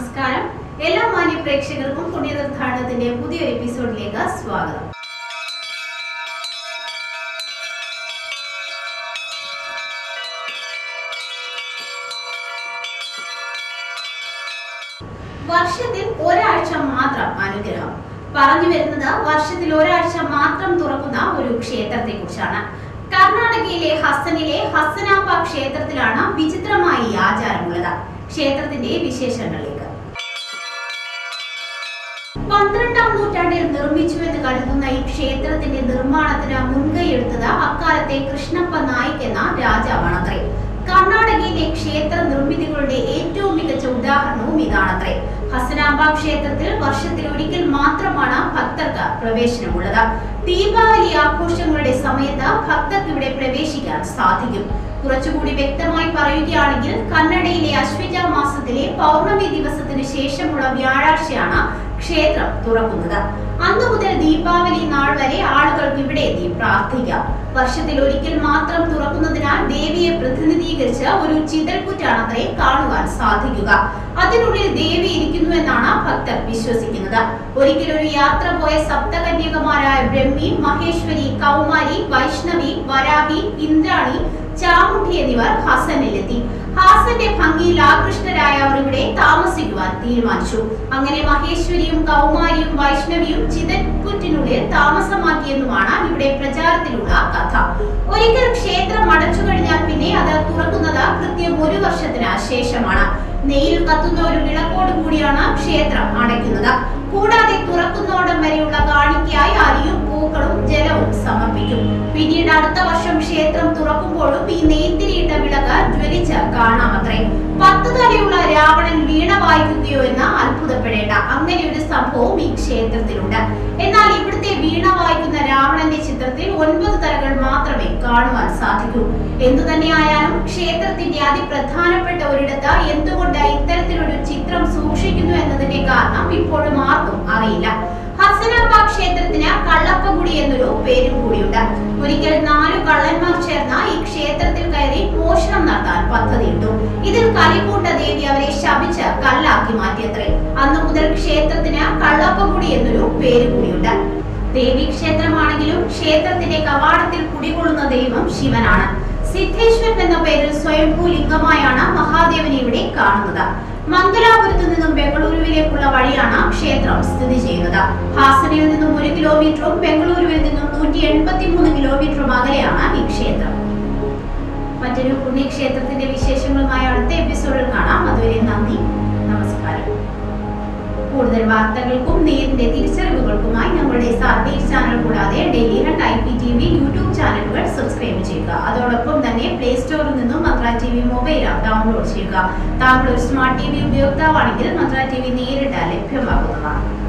നമസ്കാരം എല്ലാ മാന്യ പ്രേക്ഷകർക്കും പുണ്യതീർത്ഥാടനത്തിന്റെ പുതിയൊരു എപ്പിസോഡിലേക്ക് സ്വാഗതം വർഷത്തിൽ ഒരാഴ്ച മാത്രം അനുഗ്രഹം പറഞ്ഞു വരുന്നത് വർഷത്തിൽ ഒരാഴ്ച മാത്രം തുറക്കുന്ന ഒരു ക്ഷേത്രത്തെ കുറിച്ചാണ് കർണാടകയിലെ ഹസനിലെ ഹസനാപ്പ ക്ഷേത്രത്തിലാണ് വിചിത്രമായ ഈ ആചാരമുള്ളത് ക്ഷേത്രത്തിന്റെ വിശേഷങ്ങളിലേക്ക് പന്ത്രണ്ടാം നൂറ്റാണ്ടിൽ നിർമ്മിച്ചുവെന്ന് കരുതുന്ന ഈ ക്ഷേത്രത്തിന്റെ നിർമ്മാണത്തിന് മുൻകൈയെടുത്തത് അക്കാലത്തെ കൃഷ്ണപ്പ നായിക് എന്ന രാജാവാണത്രേ കർണാടകയിലെ ക്ഷേത്ര നിർമ്മിതികളുടെ ഏറ്റവും മികച്ച ഉദാഹരണവും ഇതാണത്രേ ഹസനാബ ക്ഷേത്രത്തിൽ വർഷത്തിൽ ഒരിക്കൽ മാത്രമാണ് ഭക്തർക്ക് പ്രവേശനമുള്ളത് ദീപാവലി ആഘോഷങ്ങളുടെ സമയത്ത് ഭക്തർക്ക് ഇവിടെ പ്രവേശിക്കാൻ സാധിക്കും കുറച്ചുകൂടി വ്യക്തമായി പറയുകയാണെങ്കിൽ കന്നഡയിലെ അശ്വജ മാസത്തിലെ പൗർണമി ദിവസത്തിന് ശേഷമുള്ള വ്യാഴാഴ്ചയാണ് ക്ഷേത്രം തുറക്കുന്നത് അന്നു മുതൽ ദീപാവലി നാൾ വരെ ആളുകൾക്ക് ഇവിടെ എത്തി പ്രാർത്ഥിക്കാം വർഷത്തിൽ ഒരിക്കൽ മാത്രം തുറക്കുന്നതിനാൽ ദേവിയെ പ്രതിനിധീകരിച്ച് ഒരു ചിതൽപുറ്റാണത്രേ കാണുവാൻ സാധിക്കുക അതിനുള്ളിൽ ദേവി ഇരിക്കുന്നുവെന്നാണ് ഭക്തർ വിശ്വസിക്കുന്നത് ഒരിക്കൽ ഒരു യാത്ര പോയ സപ്തകന്യകമാരായ ബ്രഹ്മി മഹേശ്വരി കൗമാരി വൈഷ്ണവി വരാഹി ഇന്ദ്രാണി ചാമുണ്ഡി എന്നിവർ ഹസനിലെത്തി ഹാസന്റെ ഭംഗിയിൽ ആകൃഷ്ടരായ അവർ ഇവിടെ താമസിക്കുവാൻ തീരുമാനിച്ചു അങ്ങനെ മഹേശ്വരിയും കൗമാരിയും വൈഷ്ണവിയും ചിതൻപുറ്റിനുള്ളിൽ താമസമാക്കിയെന്നുമാണ് ഇവിടെ പ്രചാരത്തിലുള്ള കഥ ഒരിക്കൽ ക്ഷേത്രം അടച്ചു കഴിഞ്ഞാൽ പിന്നെ അത് തുറക്കുന്നത് കൃത്യം ഒരു വർഷത്തിന് ശേഷമാണ് നെയ്യിൽ കത്തുന്ന ഒരു വിളക്കോട് കൂടിയാണ് ക്ഷേത്രം അടയ്ക്കുന്നത് കൂടാതെ തുറക്കുന്നോടം വരെയുള്ള കാണിക്കയായി അരിയും പൂക്കളും ജലവും സമർപ്പിക്കും പിന്നീട് അടുത്ത വർഷം ക്ഷേത്രം തുറക്കുമ്പോഴും ഈ നെയ്ത്തിരിയിട്ട വിളക്ക് ജ്വലിച്ച് കാണാമത്രേ പത്ത് തലയുള്ള രാവണൻ വീണ വായിക്കുകയോ എന്ന് അത്ഭുതപ്പെടേണ്ട അങ്ങനെ ഒരു സംഭവവും ഈ ക്ഷേത്രത്തിലുണ്ട് എന്നാൽ ഇവിടുത്തെ വീണ വായിക്കുന്ന രാവണന്റെ ചിത്രത്തിൽ ഒൻപത് തലകൾ മാത്രമേ കാണുവാൻ സാധിക്കൂ എന്തു തന്നെയായാലും ക്ഷേത്രത്തിന്റെ അതിപ്രധാനപ്പെട്ട ഒരിടത്ത് എന്തുകൊണ്ട് ഇത്തരത്തിലൊരു ചിത്രം സൂക്ഷിക്കുന്നു എന്നതിന്റെ കാരണം ഇപ്പോഴും ആർക്കും അറിയില്ല ഹസനാബ ക്ഷേത്രത്തിന് കള്ളപ്പകുടി എന്നൊരു പേരും കൂടിയുണ്ട് ഒരിക്കൽ നാലു കള്ളന്മാർ ചേർന്ന ഈ ക്ഷേത്രത്തിൽ കയറി മോഷണം നടത്താൻ പദ്ധതിയിട്ടു ഇതിൽ കലിപൂട്ട ദേവി അവരെ ശപിച്ച് കല്ലാക്കി മാറ്റിയത്രേ അന്നു മുതൽ ക്ഷേത്രത്തിന് കള്ളപ്പകുടി എന്നൊരു പേര് കൂടിയുണ്ട് ദേവി ക്ഷേത്രമാണെങ്കിലും ക്ഷേത്രത്തിന്റെ കവാടത്തിൽ കുടികൊള്ളുന്ന ദൈവം ശിവനാണ് സിദ്ധേശ്വരൻ എന്ന പേരിൽ സ്വയംഭൂ ലിംഗമായാണ് മഹാദേവനെ ഇവിടെ കാണുന്നത് മംഗലാപുരത്ത് നിന്നും ബംഗളൂരുവിലേക്കുള്ള വഴിയാണ് ക്ഷേത്രം സ്ഥിതി ചെയ്യുന്നത് ഹാസനയിൽ നിന്നും ഒരു കിലോമീറ്ററും ബംഗളൂരുവിൽ നിന്നും നൂറ്റി എൺപത്തി മൂന്ന് കിലോമീറ്ററും അകലെയാണ് ഈ ക്ഷേത്രം മറ്റൊരു പുണ്യക്ഷേത്രത്തിന്റെ വിശേഷങ്ങളുമായി അടുത്ത എപ്പിസോഡിൽ കാണാം അതുവരെ നന്ദി നമസ്കാരം കൂടുതൽ വാർത്തകൾക്കും നേരിന്റെ തിരിച്ചറിവുകൾക്കുമായി ഞങ്ങളുടെ സാറ്റലൈറ്റ് ചാനൽ കൂടാതെ Dailyhunt I P T V YouTube ചാനലുകൾ സബ്സ്ക്രൈബ് ചെയ്യുക അതോടൊപ്പം തന്നെ പ്ലേ സ്റ്റോറിൽ നിന്നും Mantra T V mobile app download ചെയ്യുക താങ്കൾ ഒരു സ്മാർട്ട് ടി വി ഉപയോക്താവാണെങ്കിൽ മന്ത്ര ടി വി നേരിട്ട് ലഭ്യമാകുന്നതാണ്